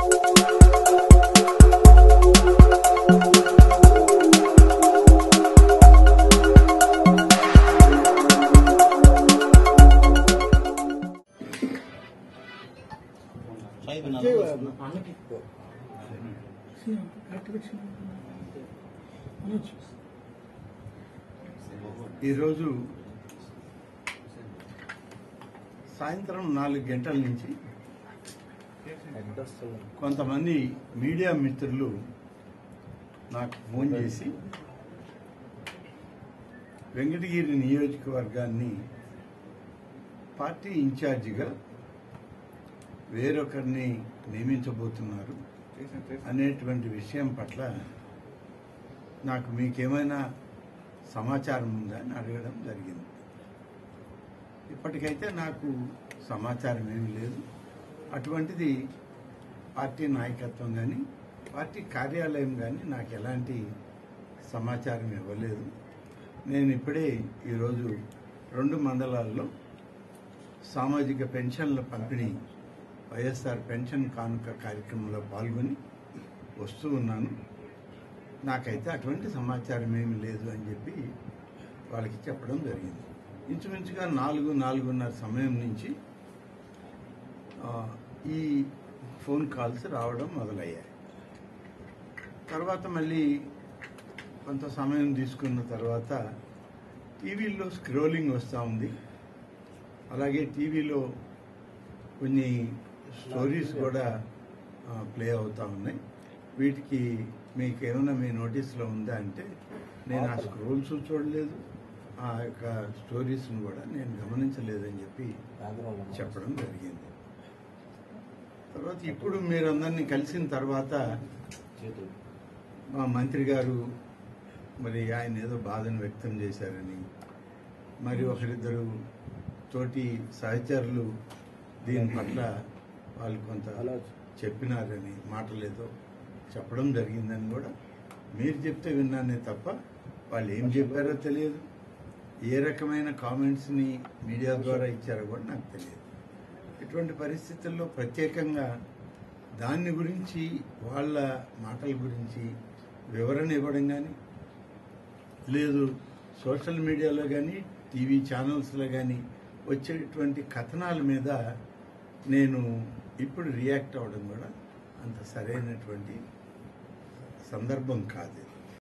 సాయిబ్ ఈరోజు సాయంత్రం నాలుగు గంటల నుంచి కొంతమంది మీడియా మిత్రులు నాకు ఫోన్ చేసి వెంకటగిరి నియోజకవర్గాన్ని పార్టీ ఇన్ఛార్జిగా వేరొకరిని నియమించబోతున్నారు అనేటువంటి విషయం పట్ల నాకు మీకేమైనా సమాచారం ఉందా అని అడగడం జరిగింది ఇప్పటికైతే నాకు సమాచారం ఏమీ లేదు అటువంటిది పార్టీ నాయకత్వం కానీ పార్టీ కార్యాలయం కానీ నాకు ఎలాంటి సమాచారం ఇవ్వలేదు నేను ఇప్పుడే ఈరోజు రెండు మండలాల్లో సామాజిక పెన్షన్ల పంపిణీ వైఎస్ఆర్ పెన్షన్ కానుక కార్యక్రమంలో పాల్గొని వస్తూ ఉన్నాను నాకైతే అటువంటి సమాచారం ఏమీ లేదు అని చెప్పి వాళ్ళకి చెప్పడం జరిగింది ఇంచుమించుగా నాలుగు నాలుగున్నర సమయం నుంచి ఆ, ఈ ఫోన్ కాల్స్ రావడం మొదలయ్యాయి తర్వాత మళ్ళీ కొంత సమయం తీసుకున్న తర్వాత టీవీలో స్క్రోలింగ్ వస్తూ ఉంది అలాగే టీవీలో కొన్ని స్టోరీస్ కూడా ప్లే అవుతా ఉన్నాయి వీటికి మీకు ఏమైనా మీ నోటీస్లో ఉందా అంటే నేను ఆ స్క్రోల్స్ చూడలేదు ఆ యొక్క స్టోరీస్ను కూడా నేను గమనించలేదని చెప్పి చెప్పడం జరిగింది తర్వాత ఇప్పుడు మీరందరినీ కలిసిన తర్వాత మా మంత్రి గారు మరి ఆయన ఏదో బాధను వ్యక్తం చేశారని మరి ఒకరిద్దరు తోటి సహచరులు దీని పట్ల వాళ్ళు కొంత చెప్పినారని మాటలేదో చెప్పడం జరిగిందని కూడా మీరు చెప్తే విన్నానే తప్ప వాళ్ళు ఏం చెప్పారో తెలియదు ఏ రకమైన కామెంట్స్ని మీడియా ద్వారా ఇచ్చారో కూడా నాకు తెలియదు ఇటువంటి పరిస్థితుల్లో ప్రత్యేకంగా దాన్ని గురించి వాళ్ళ మాటల గురించి వివరణ ఇవ్వడం కానీ లేదు సోషల్ మీడియాలో కానీ టీవీ ఛానల్స్లో కానీ వచ్చేటువంటి కథనాల మీద నేను ఇప్పుడు రియాక్ట్ అవ్వడం కూడా అంత సరైనటువంటి సందర్భం కాదు